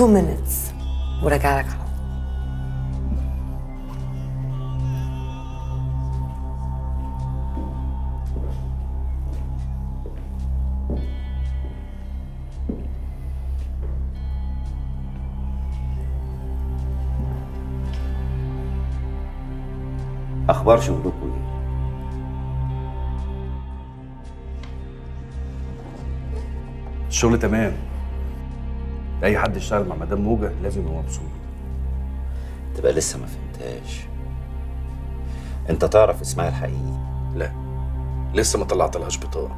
2 minutes وراجع لك على طول. اخبار شغلكم ايه الشغل تمام اي حد يشتغل مع مدام موجه لازم يبقى مبسوط تبقى لسه ما فهمتهاش انت تعرف اسمها الحقيقي لا لسه ما طلعتلهاش بطاقه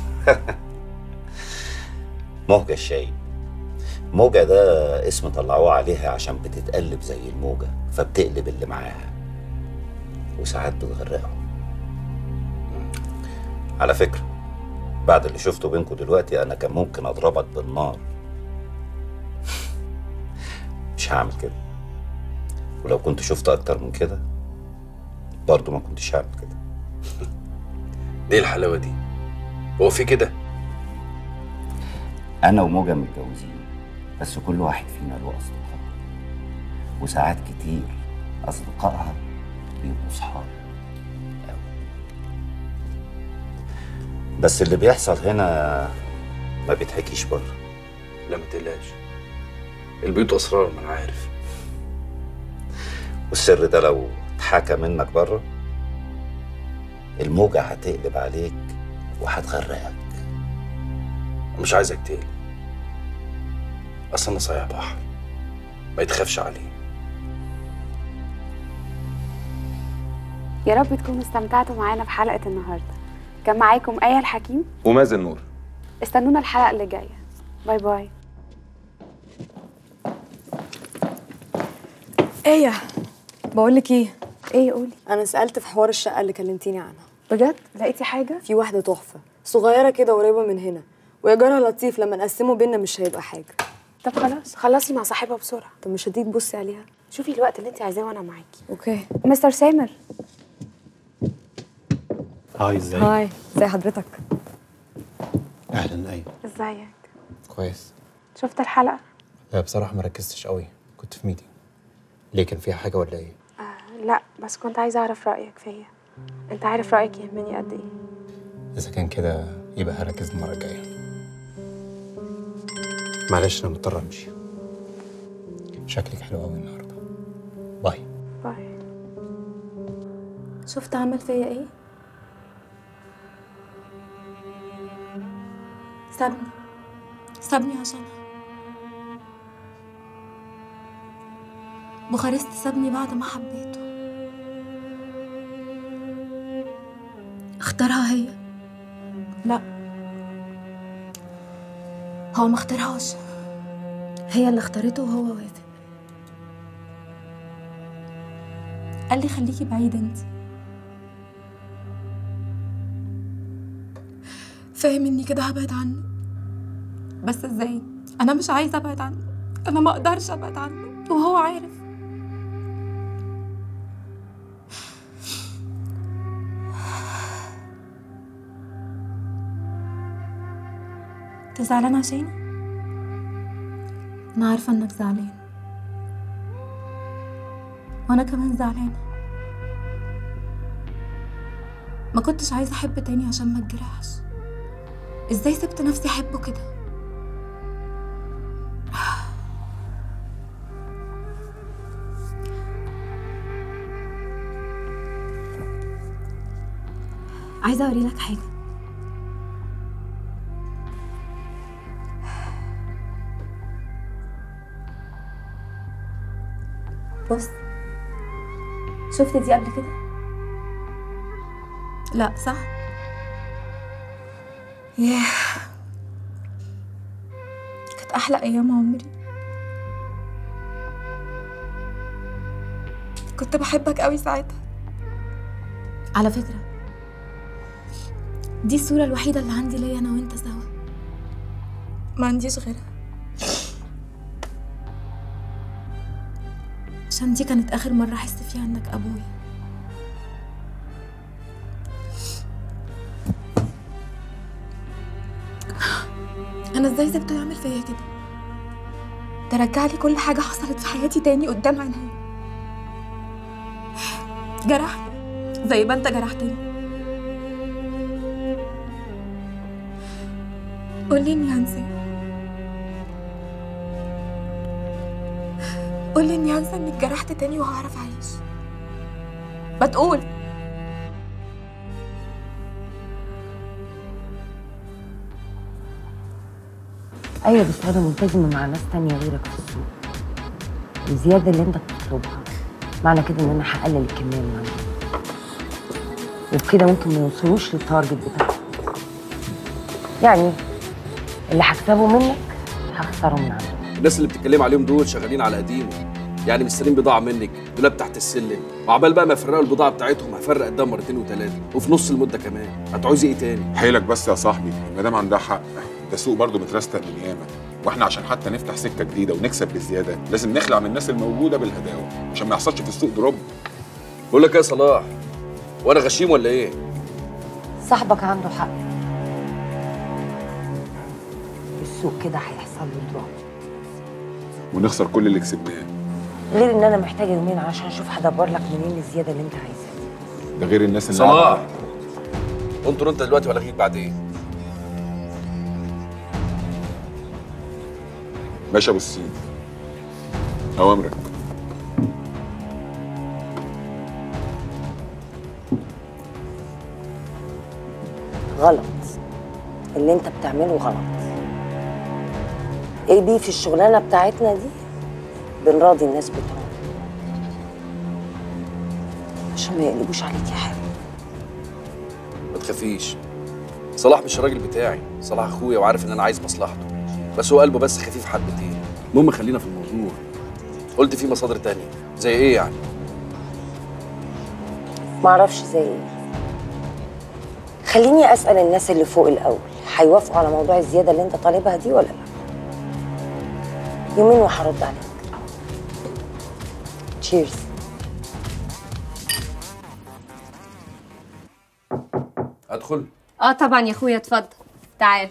موجة الشايب موجة ده اسم طلعوه عليها عشان بتتقلب زي الموجة فبتقلب اللي معاها وساعات بتغرقهم على فكرة بعد اللي شفته بينكم دلوقتي أنا كان ممكن أضربك بالنار مش هعمل كده ولو كنت شفت أكتر من كده برضه ما كنتش هعمل كده ايه الحلاوه دي هو في كده أنا وموجة متجوزين بس كل واحد فينا له أصدقاء وساعات كتير أصدقائها بيبقوا صحاب أوي. بس اللي بيحصل هنا ما بيتحكيش بره لا ما تقلقش البيوت اسرار ما انا عارف والسر ده لو اتحكى منك بره الموجة هتقلب عليك وهتغرقك مش عايزك تقلق اصل انا صايع بحر ما يتخافش عليه يا رب تكونوا استمتعتوا معانا بحلقة النهاردة كان معاكم آية الحكيم ومازن نور استنونا الحلقة اللي جاية باي باي ايه بقول لك ايه ايه قولي انا سالت في حوار الشقه اللي كلمتيني عنها بجد لقيتي حاجة في واحده تحفه صغيره كده قريبه من هنا وايجارها لطيف لما نقسمه بينا مش هيبقى حاجه طب خلاص خلصي مع صاحبها بسرعة طب مش هتيجي تبصي عليها شوفي الوقت اللي انت عايزاه وانا معاكي اوكي مستر سامر هاي ازيك هاي ازي حضرتك اهلا ايوه ازيك كويس شفت الحلقة لا بصراحه ما ركزتش قوي كنت في ميتنج ليه كان فيها حاجه ولا ايه آه لا بس كنت عايزة اعرف رأيك فيا انت عارف رأيك يهمني قد ايه اذا كان كده يبقى هركز المره الجايه معلش انا مضطر امشي شكلك حلو قوي النهارده باي باي شفت عمل فيا ايه سابني سابني عشانها بوخارست سابني بعد ما حبيته اختارها هي لا هو ما اختارهاش هي اللي اختارته وهو وافق قال لي خليكي بعيدة انت فاهم اني كده هبعد عنه بس ازاي انا مش عايزه ابعد عنه انا ما اقدرش ابعد عنه وهو عارف انت زعلان عشاني انا عارفه انك زعلان وانا كمان زعلانه ما كنتش عايزه احب تاني عشان ما اتجرحش ازاي سبت نفسي احبه كده عايزه اوري لك حاجه بص شفت دي قبل كده لا صح ياه كانت احلى ايام عمري كنت بحبك قوي ساعتها على فكره دي الصوره الوحيده اللي عندي ليا انا وانت سوا ما عنديش غيرها عشان دي كانت اخر مره احس فيها انك ابويا انا ازاي سبته يعمل فيا كده ترجع لي كل حاجة حصلت في حياتي تاني قدام عينيا جرحني زي ما انت جرحتني قولي اني هنسى قولي اني هنسى اني اتجرحت تاني وهعرف اعيش ما تقول ايوه بس انا ملتزمه مع ناس تانية غيرك في السوق الزياده اللي انت بتطلبها معنى كده ان انا هقلل الكميه اللي عندي وبكده ممكن ما يوصلوش للتارجت بتاعهم يعني اللي هكسبه منك هخسره من عندك الناس اللي بتتكلم عليهم دول شغالين على قديمه يعني مستنيين بضاعه منك دولاب تحت السلم وعبال بقى ما يفرقوا البضاعه بتاعتهم هفرق قدام مرتين وثلاثه وفي نص المده كمان هتعوزي ايه تاني حيلك بس يا صاحبي المدام عندها حق ده السوق برضه مترستق من ياما واحنا عشان حتى نفتح سكه جديده ونكسب بزياده لازم نخلع من الناس الموجوده بالهداوه عشان ما يحصلش في السوق دروب بقول لك ايه يا صلاح وانا غشيم ولا ايه صاحبك عنده حق السوق كده هيحصل له دروب ونخسر كل اللي كسبناه غير ان انا محتاجه يومين عشان اشوف هدبر لك منين الزياده اللي انت عايزها ده غير الناس اللي صلاح انطر انت دلوقتي ولا غيك بعدين باشا ابو السين اوامرك غلط اللي انت بتعمله غلط ايه بي في الشغلانه بتاعتنا دي بنراضي الناس بتوعنا عشان ما يقلبوش عليك يا حبيبي ما تخافيش صلاح مش الراجل بتاعي صلاح اخويا وعارف ان انا عايز مصلحته بس هو قلبه بس خفيف حبتين المهم خلينا في الموضوع قلت في مصادر تانية زي ايه يعني معرفش زي ايه خليني اسال الناس اللي فوق الاول هيوافقوا على موضوع الزياده اللي انت طالبها دي ولا لا يومين وهرد عليك تشيرز ادخل اه طبعا يا اخويا اتفضل تعال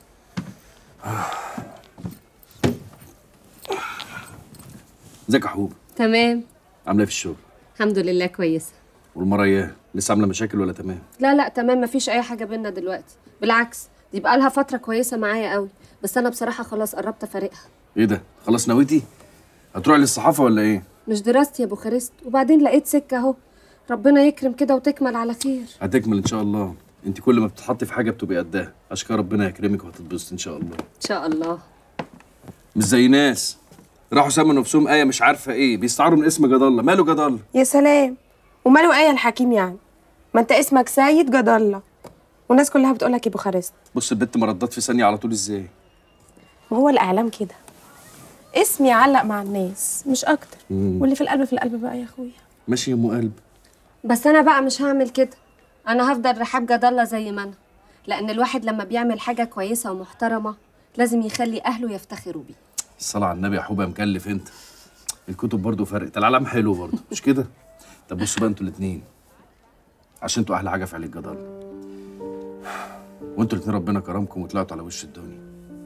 ازيك يا حبوب تمام عامله ايه في الشغل الحمد لله كويسه والمره ايه لسه عامله مشاكل ولا تمام لا لا تمام مفيش اي حاجه بينا دلوقتي بالعكس دي بقى لها فتره كويسه معايا قوي بس انا بصراحه خلاص قربت افارقها ايه ده خلاص نويتي هتروحي للصحافه ولا ايه مش دراستي يا بوخارست وبعدين لقيت سكه اهو ربنا يكرم كده وتكمل على خير هتكمل ان شاء الله انت كل ما بتتحطي في حاجه بتبقي قدها اشكال ربنا يكرمك وهتتبسطي ان شاء الله ان شاء الله مش زي ناس راحوا سموا نفسهم ايه مش عارفه ايه بيستعاروا من اسم جد الله ماله جد الله يا سلام وماله ايه الحكيم يعني ما انت اسمك سيد جد الله والناس كلها بتقولك يا بوخارست بص البت مردات في ثانيه على طول ازاي ما هو الاعلام كده اسم يعلق مع الناس مش اكتر مم. واللي في القلب في القلب بقى يا اخويا ماشي يا ام قلب بس انا بقى مش هعمل كده انا هفضل رحاب جد الله زي ما انا لان الواحد لما بيعمل حاجه كويسه ومحترمه لازم يخلي اهله يفتخروا بيه الصلاة على النبي يا حوبة مكلف انت الكتب برضو فرقت العالم حلو برضو مش كده طب بصوا بقى انتوا الاتنين عشان انتوا احلى حاجه في عيله جدال وانتوا الاتنين ربنا كرمكم وطلعتوا على وش الدنيا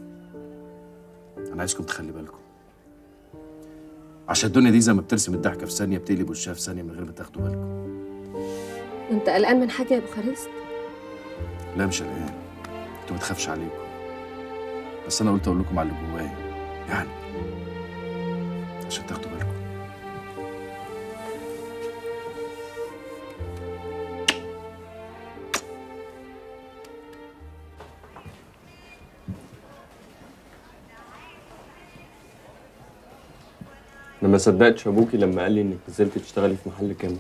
انا عايزكم تخلي بالكم عشان الدنيا دي زي ما بترسم الضحكه في ثانيه بتقلب وشها في ثانيه من غير ما تاخدوا بالكم انت قلقان من حاجه يا بوخارست لا مش قلقان انتوا ما تخافش عليكم بس انا قلت اقول لكم على اللي جوايا يعني عشان تاخدوا بالكم انا ما صدقتش ابوكي لما قال لي انك نزلت تشتغلي في محل كامل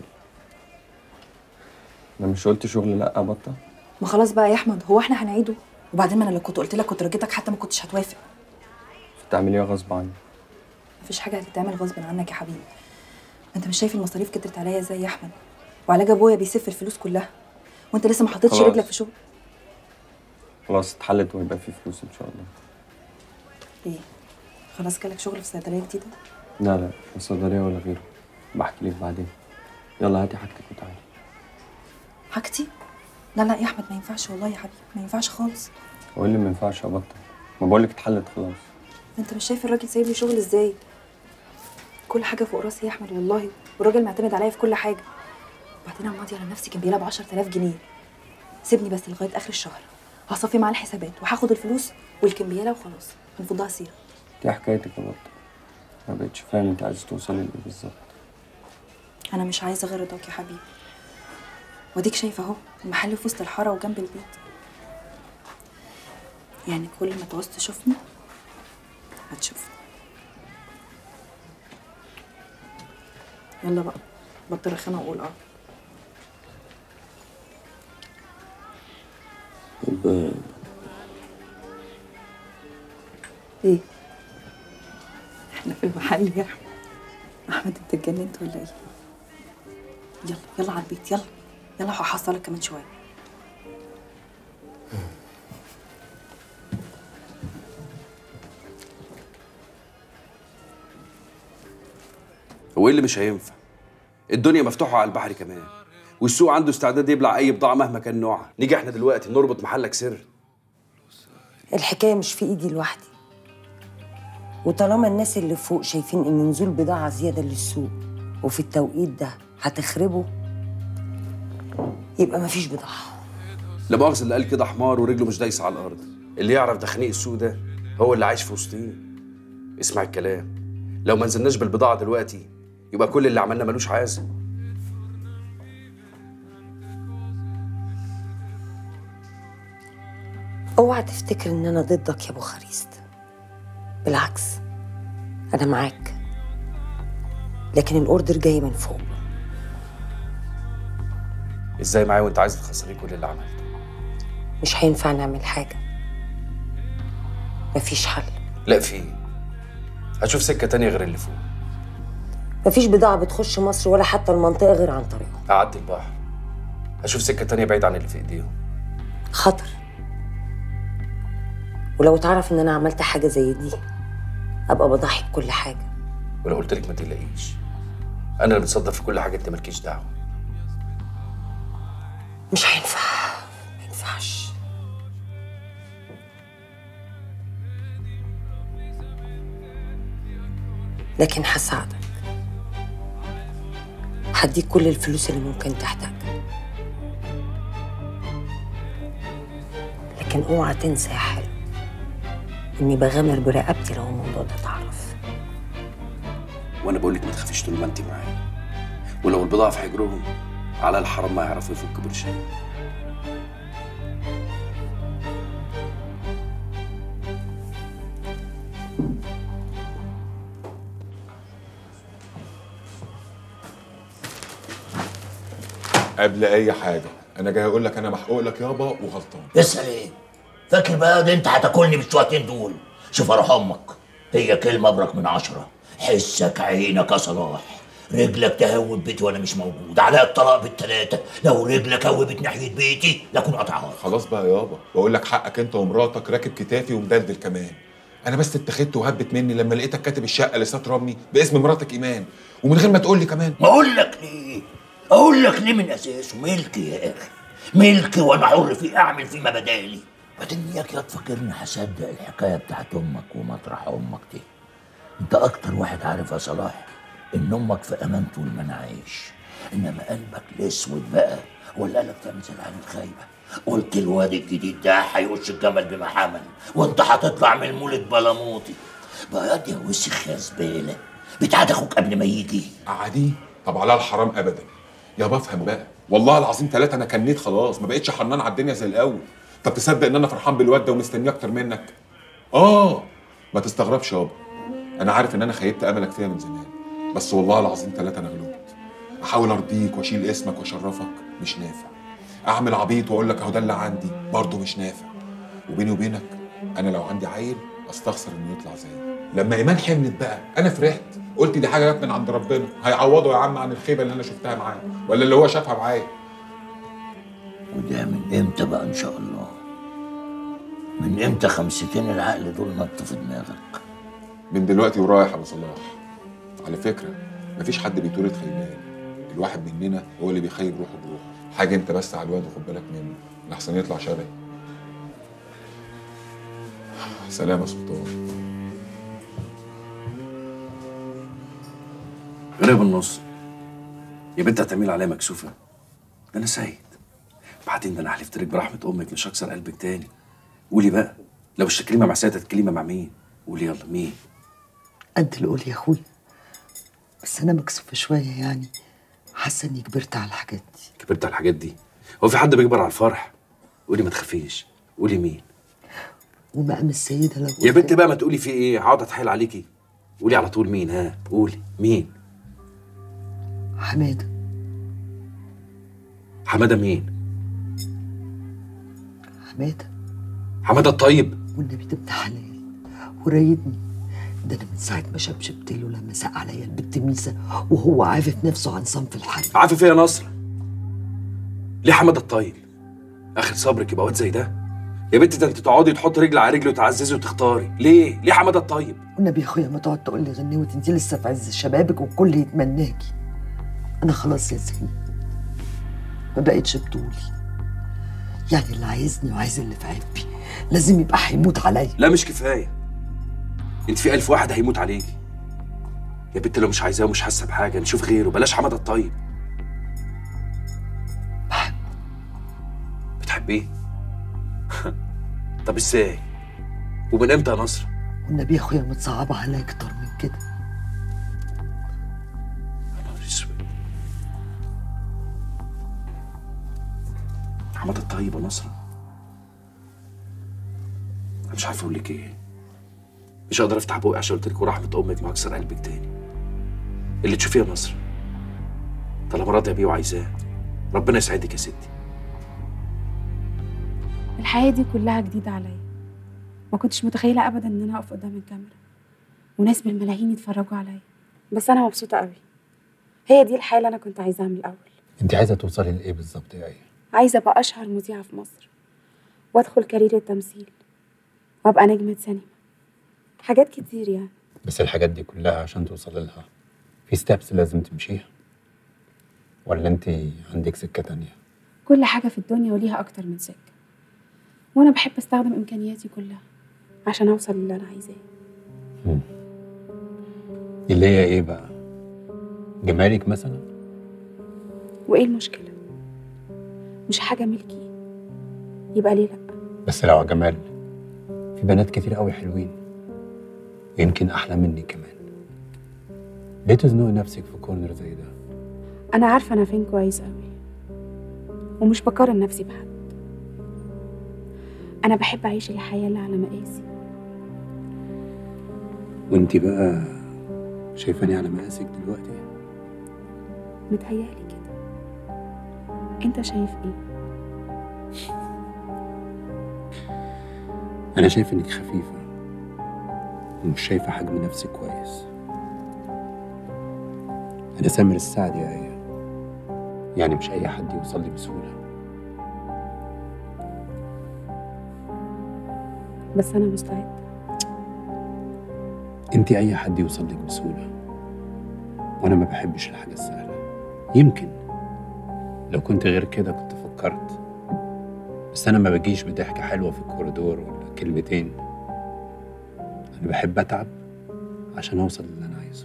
انا مش قلت شغل لا يا بطه ما خلاص بقى يا احمد هو احنا هنعيده وبعدين ما انا لو كنت قلت لك كنت رجيتك حتى ما كنتش هتوافق بتعمليها غصب عني مفيش حاجه هتتعمل غصب عنك يا حبيبي انت مش شايف المصاريف كترت عليا ازاي يا احمد وعلاج ابويا بيسف الفلوس كلها وانت لسه ما حطيتش خلاص. رجلك في شغل خلاص اتحلت وهيبقى في فلوس ان شاء الله ايه خلاص جالك شغل في صيدليه جديده لا لا لا صيدليه ولا غيره بحكي لك بعدين يلا هاتي حاجتك وتعالي حاجتي لا لا يا احمد ما ينفعش والله يا حبيبي ما ينفعش خالص هو إيه اللي ما ينفعش يا بطه ما بقول لك اتحلت خلاص انت مش شايف الراجل سايب لي شغل ازاي كل حاجه فوق راسي يا احمد والله والراجل معتمد عليا في كل حاجه وبعدين انا ماضي على نفسي كان بيلعب 10000 جنيه سيبني بس لغايه اخر الشهر هصفي معاه الحسابات وهاخد الفلوس والكمبياله وخلاص هنفضها سيره دي حكايتك يا بطة ما بقتش فاهم انت عايز توصلي لايه بالظبط انا مش عايزه غير رضاك يا حبيبي واديك شايفه اهو المحل في وسط الحاره وجنب البيت يعني كل ما تعوز تشوفني هتشوفني يلا بقى بطل رخامه وقول اه طب ايه احنا في المحل يا احمد احمد انت اتجننت ولا ايه يلا يلا على البيت يلا يلا هحصلك كمان شويه هو ايه اللي مش هينفع الدنيا مفتوحه على البحر كمان والسوق عنده استعداد يبلع اي بضاعه مهما كان نوعها نيجي احنا دلوقتي نربط محلك سر الحكايه مش في ايدي لوحدي وطالما الناس اللي فوق شايفين ان نزول بضاعه زياده للسوق وفي التوقيت ده هتخربه يبقى مفيش بضاعه لا مؤاخذه اللي قال كده حمار ورجله مش دايسه على الارض اللي يعرف تخنيق السوق ده هو اللي عايش في وسطيه اسمع الكلام لو ما نزلناش بالبضاعه دلوقتي يبقى كل اللي عملنا ملوش عازم اوعى تفتكر ان انا ضدك يا ابو خريست بالعكس انا معاك لكن الاوردر جاي من فوق ازاي معايا وانت عايز تخسري كل اللي عملته مش هينفع نعمل حاجه مفيش حل لا في هشوف سكه تانية غير اللي فوق مفيش بضاعه بتخش مصر ولا حتى المنطقه غير عن طريقه هعدي البحر هشوف سكه تانية بعيد عن اللي في ايديهم خطر ولو اتعرف ان انا عملت حاجه زي دي ابقى بضحي بكل حاجه ولو قلت لك ما تقلقيش انا اللي متصدر في كل حاجه انت مالكيش دعوه مش هينفع ما ينفعش لكن هساعدك هديك كل الفلوس اللي ممكن تحتاجها لكن اوعى تنسى يا حلو اني بغامر برقبتي لو الموضوع ده اتعرف وانا بقول لك ما تخافيش طول ما انت معايا ولو البضاعه في حجرهم على الحرام ما يعرفوا يفكوا برشام قبل اي حاجه انا جاي اقول لك انا محقوق لك يابا وغلطان اسال ايه فاكر بقى ده انت هتاكلني بالشويتين دول شوف اروح امك هي كلمه ابرك من عشره حسك عينك يا صلاح رجلك تهوب بيتي وانا مش موجود عليا الطلاق بالتلاته لو رجلك هوبت ناحيه بيتي لاكون قطعها خلاص بقى يابا بقول لك حقك انت ومراتك راكب كتافي ومدلدل كمان انا بس اتخذت وهبت مني لما لقيتك كاتب الشقه لسات رمي باسم مراتك ايمان ومن غير ما تقول لي كمان ما اقول لك ليه اقول لك ليه من اساسه ملكي يا اخي ملكي وانا حر فيه اعمل فيه ما بدالي بعدين اياك يا تفكرني هصدق الحكايه بتاعت امك ومطرح امك دي انت اكتر واحد عارف يا صلاح ان امك في امان طول ما انا عايش انما قلبك الاسود بقى ولا قالك تعمل زي العيال الخايبه قلت الواد الجديد ده هيوش الجمل بما حمل وانت هتطلع من المولد بلاموطي بقى يا دي وسخ يا زباله بتاعت اخوك قبل ما يجي عادي طب على الحرام ابدا يابا افهم بقى والله العظيم ثلاثة انا كنيت خلاص ما بقتش حنان على الدنيا زي الاول طب تصدق ان انا فرحان بالواد ده ومستنيه اكتر منك اه ما تستغربش يابا انا عارف ان انا خيبت املك فيها من زمان بس والله العظيم ثلاثة انا غلطت احاول ارضيك واشيل اسمك واشرفك مش نافع اعمل عبيط واقول لك اهو ده اللي عندي برضه مش نافع وبيني وبينك انا لو عندي عيل استخسر انه يطلع زيي لما ايمان حملت بقى انا فرحت قلت دي حاجه جت من عند ربنا هيعوضه يا عم عن الخيبه اللي انا شفتها معاه ولا اللي هو شافها معايا وده من امتى بقى ان شاء الله من امتى خمستين العقل دول نطوا في دماغك من دلوقتي ورايح يا ابو صلاح على فكره مفيش حد بيتولد خيبان الواحد مننا هو اللي بيخيب روحه بروحه حاجه انت بس على الواد وخد بالك منه لحسن يطلع شبهي سلام يا سلطان فرق بالنص يا بنت هتعمل عليا مكسوفه ده انا سيد بعدين ده انا حلفت لك برحمه امك مش هكسر قلبك تاني قولي بقى لو مش كلمه مع سيد هتكلمه مع مين قولي يلا مين قد القول يا اخويا بس انا مكسوفه شويه يعني حاسه اني كبرت على الحاجات دي كبرت على الحاجات دي هو في حد بيكبر على الفرح قولي ما تخافيش قولي مين ومقام السيده لو يا بنت بقى ما تقولي في ايه هقعد اتحايل عليكي قولي على طول مين ها قولي مين حماده حماده مين حماده حماده الطيب والنبي ده ابن حلال ورايدني ده انا من ساعه ما شبشبت له لما ساق عليا البت ميسه وهو عافف نفسه عن صنف الحل عافف ايه يا نصر ليه حماده الطيب اخر صبرك يبقى واد زي ده يا بنت ده انت تقعدي تحط رجل على رجل وتعززي وتختاري ليه ليه حماده الطيب والنبي يا اخويا ما تقعد تقول لي غني وانت لسه في عز شبابك والكل يتمناكي انا خلاص يا زين ما بقتش بطولي يعني اللي عايزني وعايز اللي في عيبي لازم يبقى هيموت عليا لا مش كفايه انت في ألف واحد هيموت عليكي يا بنت لو مش عايزاه ومش حاسه بحاجه نشوف غيره بلاش حماده الطيب بتحبيه طب ازاي ومن امتى يا نصر والنبي يا اخويا متصعبه عليا اكتر من كده نهار اسود حماده الطيب يا نصر انا مش عارف اقول لك ايه مش هقدر افتح بوقي عشان قلت لك ورحمه امك ما هكسر قلبك تاني اللي تشوفيه يا نصر طالما راضيه بيه وعايزاه ربنا يسعدك يا ستي الحياة دي كلها جديدة عليا ما كنتش متخيلة أبدا إن أنا أقف قدام الكاميرا وناس بالملايين يتفرجوا عليا بس أنا مبسوطة قوي هي دي الحياة اللي أنا كنت عايزاها من الأول انت عايزه توصلي لايه بالظبط يا ايه عايزة أبقى أشهر مذيعة في مصر وأدخل كارير التمثيل وأبقى نجمة سينما حاجات كتير يعني بس الحاجات دي كلها عشان توصل لها في ستابس لازم تمشيها ولا انت عندك سكه تانية كل حاجة في الدنيا وليها أكتر من سكة وأنا بحب أستخدم إمكانياتي كلها عشان أوصل للي أنا عايزاه اللي هي ايه بقى جمالك مثلا وإيه المشكلة مش حاجة ملكي يبقى ليه لأ بس لو جمال في بنات كتير قوي حلوين يمكن احلى مني كمان ليه تزنقي نفسك في كورنر زي ده أنا عارفة أنا فين كويس أوي ومش بقارن نفسي بحد أنا بحب أعيش الحياة اللي على مقاسي وانت بقى شايفاني على مقاسك دلوقتي متهيألي كده أنت شايف إيه؟ انا شايف انك خفيفه ومش شايفه حجم نفسك كويس انا سامر السعد يا ايه يعني مش اي حد يوصل لي بسهوله بس أنا مستعد انت اي حد يوصل لك بسهوله وانا ما بحبش الحاجه السهله يمكن لو كنت غير كده كنت فكرت بس انا ما بجيش بضحكه حلوه في الكوريدور ولا كلمتين انا بحب اتعب عشان اوصل للي انا عايزه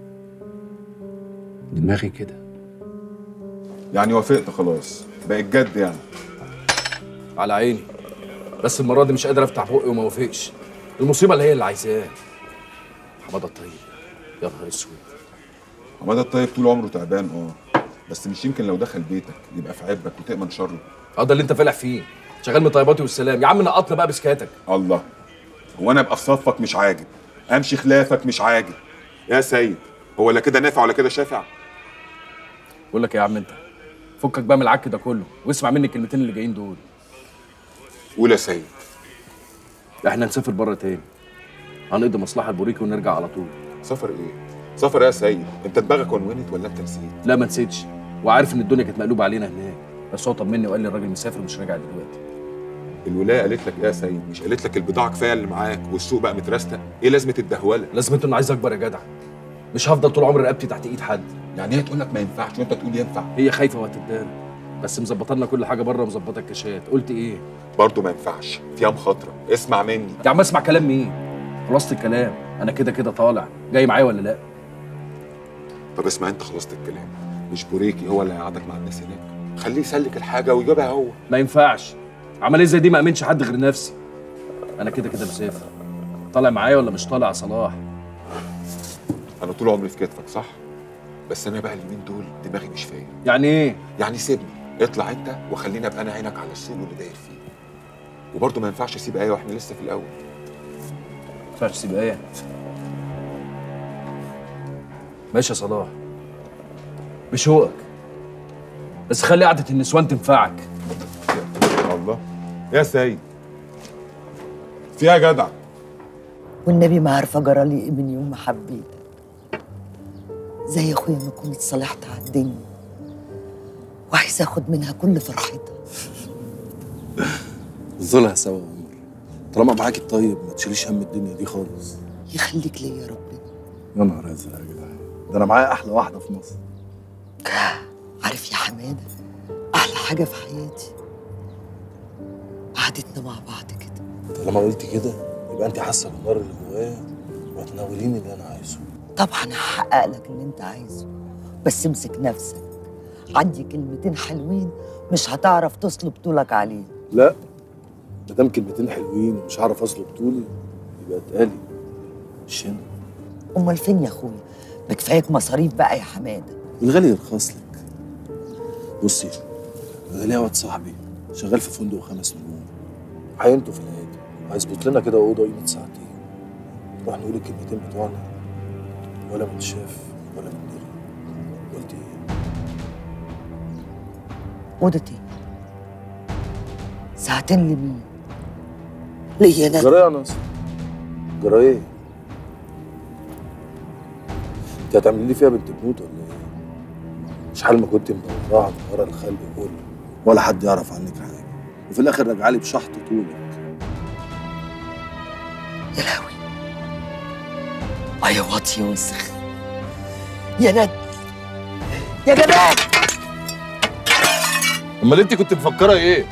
دماغي كده يعني وافقت خلاص بقت جد يعني على عيني بس المره دي مش قادر افتح بقي وما وافقش المصيبه اللي هي اللي عايزاه حماده الطيب يا نهار اسود حماده الطيب طول عمره تعبان اه بس مش يمكن لو دخل بيتك يبقى في عبك وتأمن شره اه ده اللي انت فالح فيه شغال من طيباتي والسلام يا عم نقطنا بقى بسكاتك الله هو انا ابقى في صفك مش عاجب امشي خلافك مش عاجب يا سيد هو لا كده نافع ولا كده شافع بقول لك إيه يا عم انت فكك بقى من العك ده كله واسمع مني الكلمتين اللي جايين دول قول يا سيد احنا نسافر بره تاني هنقضي مصلحه البوريكي ونرجع على طول سفر ايه سفر إيه يا سيد انت دماغك ونونت ولا انت نسيت لا ما نسيتش وعارف ان الدنيا كانت مقلوبه علينا هناك بس هو طمني وقال لي الراجل مسافر ومش راجع دلوقتي الولايه قالت لك ايه يا سيد مش قالت لك البضاعه كفايه اللي معاك والسوق بقى مترستق ايه لازمه الدهوله لازمته انه عايز اكبر يا جدع مش هفضل طول عمري رقبتي تحت ايد حد يعني هي تقول لك ما ينفعش وانت تقول ينفع هي خايفه وهتتدار بس مظبطه لنا كل حاجه بره ومظبطه الكاشات قلت ايه برضه ما ينفعش فيها مخاطره اسمع مني يا عم اسمع كلام مين خلصت الكلام انا كده كده طالع جاي معايا ولا لا طب اسمع انت خلصت الكلام مش بوريكي هو اللي هيقعدك مع الناس هناك خليه يسلك الحاجه ويجيبها هو ما ينفعش عمليه زي دي ما امنش حد غير نفسي انا كده كده مسافر طالع معايا ولا مش طالع يا صلاح انا طول عمري في كتفك صح بس انا بقى اليومين دول دماغي مش فايق يعني ايه يعني سيبني اطلع انت وخليني ابقى انا عينك على السوق واللي داير فيه وبرضه ما ينفعش اسيب ايه واحنا لسه في الاول ما ينفعش تسيب ايه ماشي يا صلاح بشوقك بس خلي قعدة النسوان تنفعك الله يا سيد فيها جدع والنبي ما عارفه جرالي ايه من يوم ما حبيت زي اخويا ما كنت صالحت على الدنيا وعايزه اخد منها كل فرحتها نزولها سوا يا عمر طالما معاك الطيب ما تشيليش هم الدنيا دي خالص يخليك ليا يا ربنا يا نهار ازرق يا جدعان ده انا معايا احلى واحده في مصر عارف يا حماده احلى حاجه في حياتي قعدتنا مع بعض كده طالما قلت كده يبقى انت حاسه بالنار اللي جوايا وهتناوليني اللي انا عايزه طبعا هحقق لك اللي انت عايزه بس امسك نفسك عندي كلمتين حلوين مش هتعرف تصلب طولك عليه لا ما دام كلمتين حلوين ومش هعرف اصلب طولي يبقى اتقالي مش هنا امال فين يا اخويا ما كفايك مصاريف بقى يا حماده الغالي يرخص لك بصي انا ليا واد صاحبي شغال في فندق خمس نجوم عينته في النادي هيظبط لنا كده اوضه قيمه ساعتين نروح نقول الكلمتين بتوعنا ولا من شاف ولا من دري قلت ايه اوضتي ساعتين لمين ليا انا جرايه يا ناصر جرايه انت هتعملي لي فيها بنت بنوت ولا ايه؟ مش حال ما كنت مدورها من ورا الخلق كله ولا حد يعرف عنك حاجه وفي الاخر راجعه لي بشحط طولك يا لهوي آه يا واطي وسخ يا ند يا جمال امال انت كنت مفكره ايه؟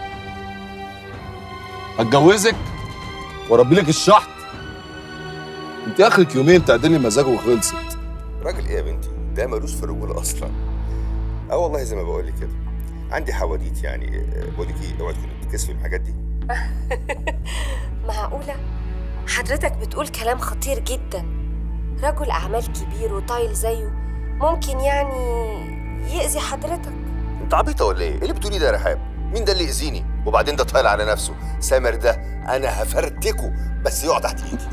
هتجوزك واربي لك الشحط انت اخرك يومين تعدلي مزاجه وخلصت راجل ايه يا بنتي ده ملوش في الرجوله اصلا اه والله زي ما بقول لك كده عندي حواديت يعني آه، بقول لك ايه اوعي تكوني بتكسفي من الحاجات دي معقولة؟ حضرتك بتقول كلام خطير جدا رجل أعمال كبير وطايل زيه ممكن يعني يأذي حضرتك انت عبيطه ولا ايه؟ ايه اللي بتقوليه ده يا رحاب؟ مين ده اللي يأذيني؟ وبعدين ده طايل على نفسه، سامر ده انا هفرتكه بس يقع تحت ايدي.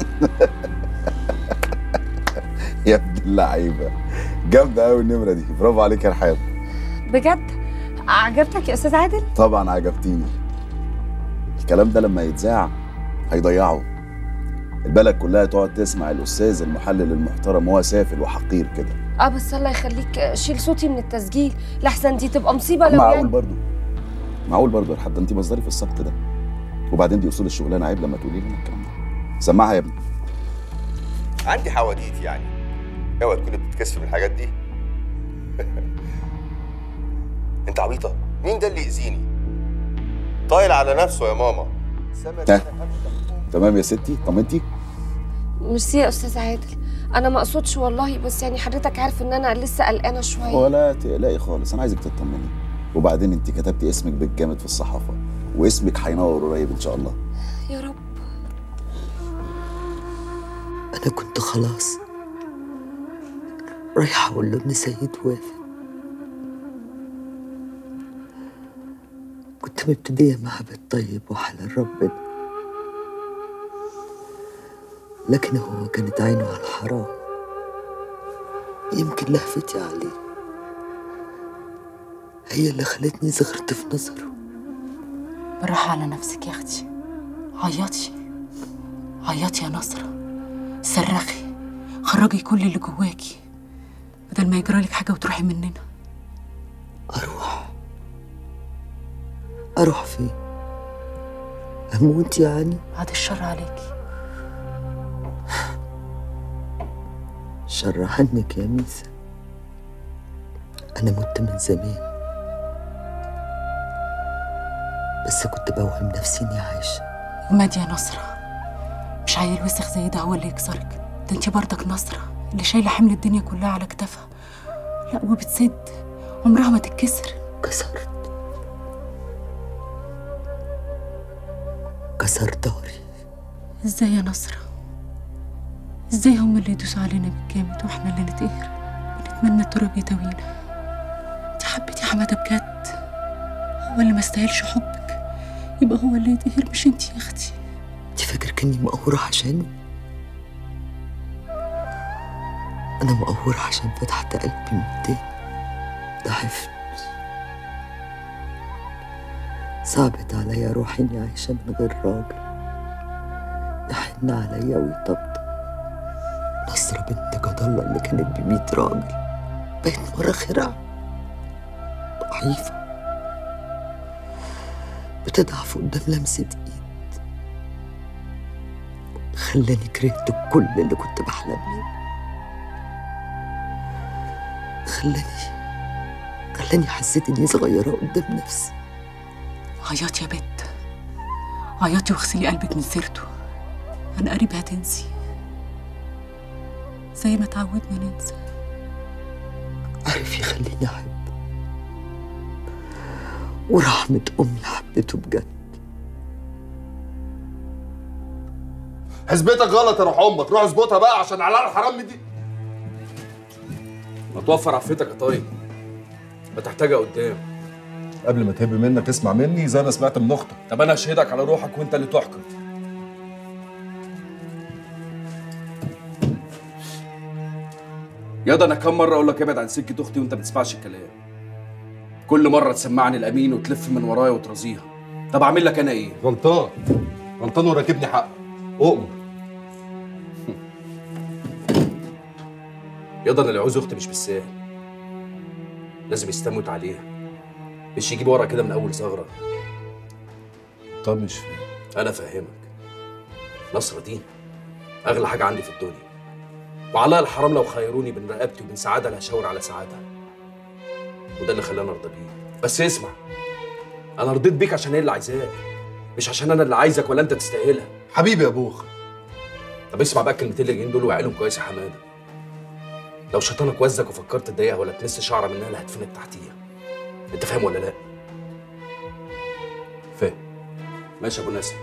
يا ابن اللعيبه جامده قوي النمره دي برافو عليك يا رحاب بجد عجبتك يا أستاذ عادل؟ طبعا عجبتيني الكلام ده لما يتذاع هيضيعه البلد كلها تقعد تسمع الاستاذ المحلل المحترم وهو سافل وحقير كده اه بس الله يخليك شيل صوتي من التسجيل لحسن دي تبقى مصيبة لو معقول يعني برضو معقول برضو يا رحاب ده انت مصدري في السبق ده وبعدين دي اصول الشغلانه عيب لما تقولي لنا الكلام ده سمعها يا ابني عندي حواديت يعني اوعي تكوني بتتكسفي من الحاجات دي. انت عبيطه؟ مين ده اللي يأذيني؟ طايل على نفسه يا ماما. سامر ها تمام يا ستي طمنتي ميرسي يا أستاذ عادل أنا ما أقصدش والله بس يعني حضرتك عارف إن أنا لسه قلقانة شوية ولا تقلقي خالص انا عايزك تطمني وبعدين انت كتبتي اسمك بالجامد في الصحافه واسمك هينور قريب ان شاء الله يا رب انا كنت خلاص رايحه اقول له ان سيد وافق كنت مبتديه معاه بالطيب وحلال ربنا لكن هو كانت عينه على الحرام يمكن لهفتي عليه هي اللي خلتني زغرت في نظره بالراحة على نفسك يا أختي عيطي عيطي يا نصرة صرخي خرجي كل اللي جواكي بدل ما يجرالك حاجة وتروحي مننا أروح أروح فين؟ أموت يعني؟ بعد الشر عليكي شر عنك يا ميسا أنا مت من زمان بس كنت بوهم نفسي إني عايشة وماد يا نصرة مش عيل وسخ زي ده هو اللي يكسرك ده انت برضك نصرة اللي شايلة حمل الدنيا كلها على كتافها لا وبتسد عمرها ما تتكسر كسرت كسر داري ازاي يا نصرة ازاي هم اللي يدوسوا علينا بالجامد واحنا اللي نتقهر ونتمنى التراب يداوينا انت حبيتي حمادة بجد هو اللي ما استاهلش حبك يبقى هو اللي يتقهر مش انت يا اختي انت فاكر كني مقهورة عشانه أنا مقهورة عشان فتحت قلبي من تاني ضعفت صعبت عليا روحي إني عايشة من غير راجل يحن عليا ويطبطب نصرة بنت جد الله اللي كانت بمية راجل بقت مرة خرع ضعيفة بتضعف قدام لمسة ايد خلاني كرهت كل اللي كنت بحلم بيه خلاني خلاني حسيت اني صغيرة قدام نفسي عيطي يا بت عيطي واغسلي قلبك من سيرته انا قريب هتنسي زي ما تعودنا ننسى عارف يخليني أحب ورحمة أمي حبيته بجد حسبتك غلط يا روح امك روح اظبطها بقى عشان على الحرام دي ما توفر عفتك يا طيب هتحتاجها قدام قبل ما تهب منك اسمع مني زي ما سمعت من اختك طب انا اشهدك على روحك وانت اللي تحكم ياض انا كم مره اقول لك ابعد عن سكه اختي وانت ما بتسمعش الكلام كل مره تسمعني الامين وتلف من ورايا وترازيها طب اعمل لك انا ايه غلطان غلطان وراكبني حق اؤمر ياض انا اللي عاوز اختي مش بالسهل لازم يستموت عليها مش يجيب ورا كده من اول ثغره طب مش فاهم انا فاهمك نصرة دي اغلى حاجه عندي في الدنيا وعلى الحرام لو خيروني بين رقبتي وبين سعاده لا هشاور على سعادها وده اللي خلاني ارضى بيه بس اسمع انا رضيت بيك عشان هي اللي عايزاك مش عشان انا اللي عايزك ولا انت تستاهلها حبيبي يا بوخ طب اسمع بقى الكلمتين اللي جايين دول وعقلهم كويس يا حماده لو شيطانك وزك وفكرت تضايقها ولا تمس شعره منها اللي هتفنك تحتيها انت فاهم ولا لا فاهم ماشي يا ابو ناسم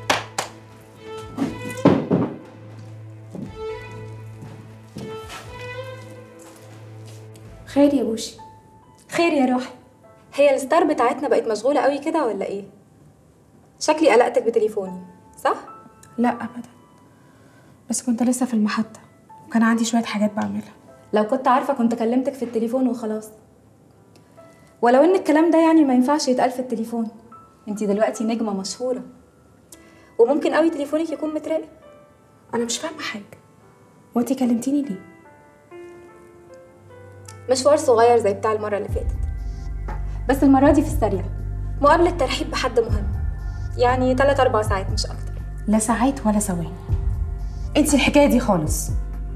خير يا بوشي خير يا روحي هي الستار بتاعتنا بقت مشغولة قوي كده ولا ايه؟ شكلي قلقتك بتليفوني صح؟ لا ابدا بس كنت لسه في المحطه وكان عندي شويه حاجات بعملها لو كنت عارفة كنت كلمتك في التليفون وخلاص ولو ان الكلام ده يعني ما ينفعش يتقال في التليفون انتي دلوقتي نجمة مشهورة وممكن قوي تليفونك يكون متراقب انا مش فاهمه حاجه وانتي كلمتيني ليه مشوار صغير زي بتاع المرة اللي فاتت بس المرة دي في السريع مقابلة ترحيب بحد مهم يعني 3 4 ساعات مش أكتر لا ساعات ولا ثواني انتي الحكايه دي خالص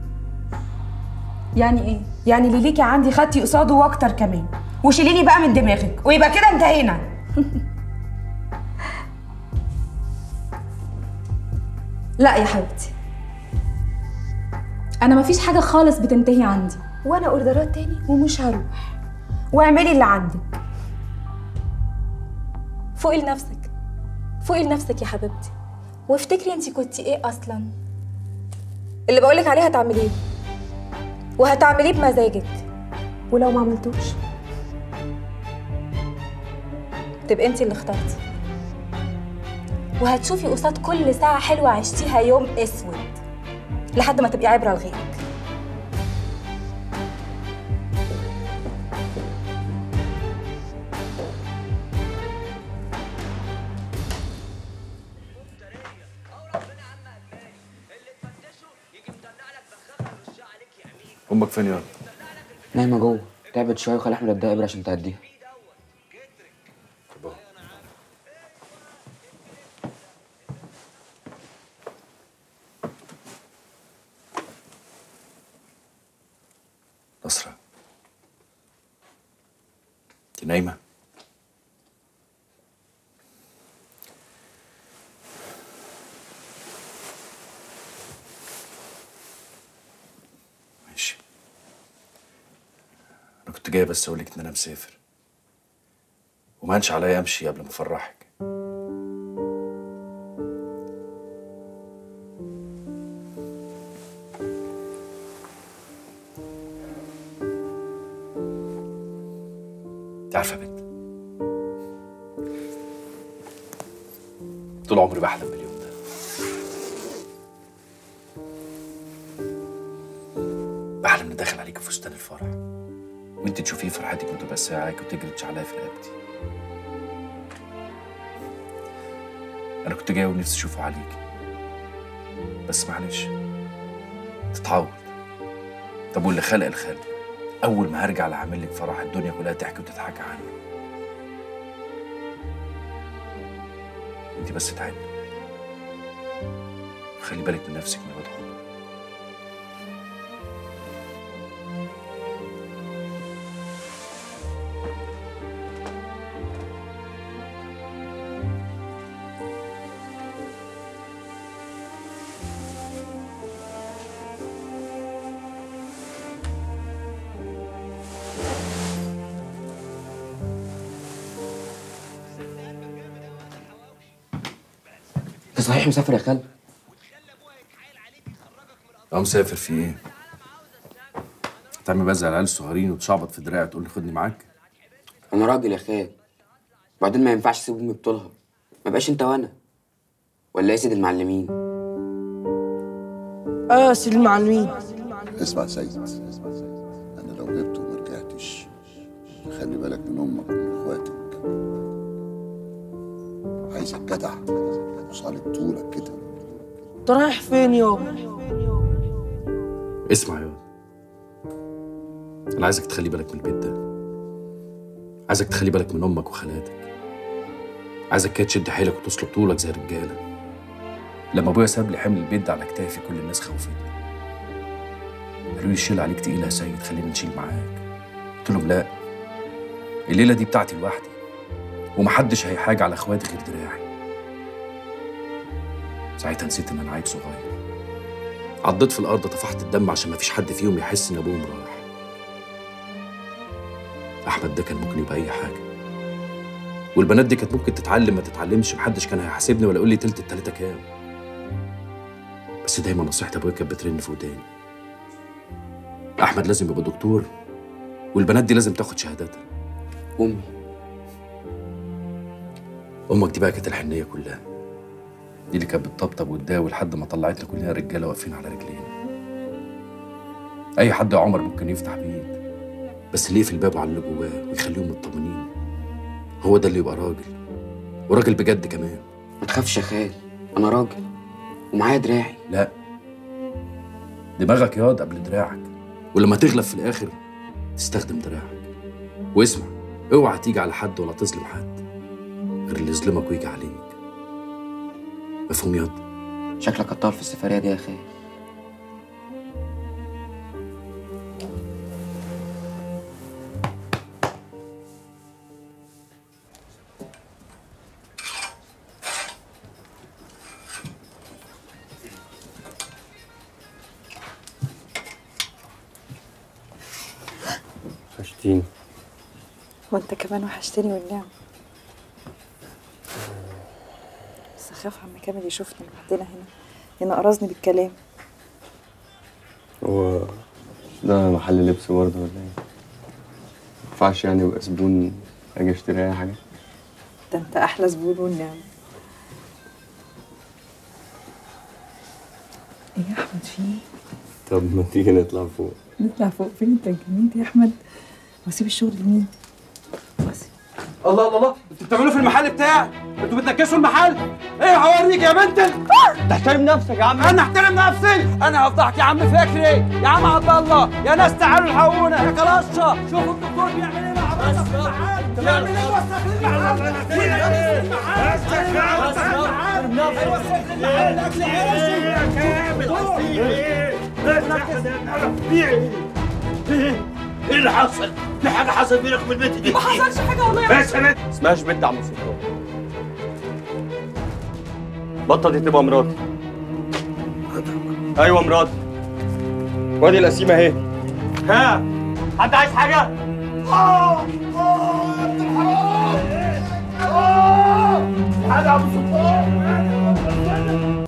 يعني ايه يعني اللي ليكي عندي خدتي قصاده واكتر كمان وشيليني بقى من دماغك ويبقى كده انتهينا لا يا حبيبتي أنا مفيش حاجة خالص بتنتهي عندي وانا اوردرات تاني ومش هروح واعملي اللي عندك فوقي لنفسك فوقي لنفسك يا حبيبتي وافتكري انتي كنتي ايه اصلا اللي بقولك عليه هتعمليه وهتعمليه بمزاجك ولو ما عملتوش تبقى انتي اللي اخترتي وهتشوفي قصاد كل ساعة حلوة عشتيها يوم اسود لحد ما تبقي عبرة لغيرك امك فين يا نايمة جوه تعبت شوية وخلي أحمد اديها إبرة عشان تهديها نصرة انت نايمة ماشي انا كنت جاي بس اقول لك ان انا مسافر وما هنش عليا امشي قبل ما افرحك انت عارفه يا بنت طول عمري بحلم باليوم ده بحلم اني داخل عليك في فستان الفرح وانت تشوفيه فرحتك وتبقى ساعك وتجري تشعلها في رقبتي انا كنت جاي ونفسي اشوفه عليك بس معلش تتعوض طب واللي خلق الخلق اول ما هرجع لعامل لك فرح الدنيا كلها تحكي وتضحك عنه انت بس تعبي خلي بالك من نفسك من الوضع انت صحيح مسافر يا خال اه مسافر في ايه؟ هتعمل بزع العيال الصغيرين وتشعبط في دراعي تقول لي خدني معاك؟ انا راجل يا خال وبعدين ما ينفعش اسيب امي بطولها ما بقاش انت وانا ولا يا سيد المعلمين اه يا سيدي المعلمين اسمع يا سيد انا لو غبت وما رجعتش خلي بالك من امك ومن اخواتك عايزك جدع وصالة طولك كده انت رايح فين يابا اسمع يا واد. انا عايزك تخلي بالك من البيت ده عايزك تخلي بالك من امك وخالاتك عايزك كده تشد حيلك وتسلق طولك زي الرجاله لما ابويا ساب لي حمل البيت ده على كتافي كل الناس خوفتني قالوا لي الشيل عليك تقيله يا سيد خلينا نشيل معاك قلت لهم لا الليله دي بتاعتي لوحدي ومحدش هيحاج على اخواتي غير دراعي ساعتها نسيت ان انا عيل صغير عضيت في الارض طفحت الدم عشان مفيش حد فيهم يحس ان ابوهم راح احمد ده كان ممكن يبقى اي حاجه والبنات دي كانت ممكن تتعلم ما تتعلمش محدش كان هيحاسبني ولا يقول لي تلت التلاته كام بس دايما نصيحة ابويا كانت بترن في وداني احمد لازم يبقى دكتور والبنات دي لازم تاخد شهاداتها امي امك دي بقى كانت الحنيه كلها دي اللي كانت بتطبطب وتداوي لحد ما طلعتنا كلنا رجاله واقفين على رجلينا اي حد يا عمر ممكن يفتح بيت بس اللي يقفل بابه على اللي جواه ويخليهم مطمنين هو ده اللي يبقى راجل وراجل بجد كمان ما تخافش يا خال انا راجل ومعايا دراعي لا دماغك ياض قبل دراعك ولما تغلب في الاخر تستخدم دراعك واسمع اوعى تيجي على حد ولا تظلم حد غير اللي يظلمك ويجي عليك مفهوم ياض شكلك هتطول في السفريه دي يا خال وحشتيني وانت كمان وحشتني والنعم بس اخاف عم كامل يشوفني لوحدنا هنا هنا قرصني بالكلام هو ده محل لبس برضه ولا ايه؟ مينفعش يعني ابقى زبون اجي اشتري اي حاجه ده انت احلى زبون والنعم ايه يا احمد في ايه؟ طب ما تيجي نطلع فوق نطلع فوق فين انت اتجننت يا احمد واسيب الشغل لمين؟ الله الله الله انتوا بتعملوا في المحل بتاعي انتوا بتنكسوا المحل ايه هوريك يا بنت ال- تحترم نفسك يا عم انا احترم نفسي انا هفضحك يا عم فكري يا عم عبد الله يا ناس تعالوا الحقونا يا كلاشة شوفوا الدكتور بيعمل ايه مع عروسه في المحل بيعمل ايه وسخ لي المحل بيعمل ايه في المحل وسخ المحل وسخ المحل الاكل ايه اللي حصل؟ في حاجة حصل بينك وبين البنت دي؟ ما حصلش حاجه والله يا بس يا بنت اسمهاش بنت عم سلطان بطل دي تبقى مراتي ايوه مراتي وادي القسيمه اهي ها حد عايز حاجه اه اه يا ابن الحرام اه تعالى يا ابو سلطان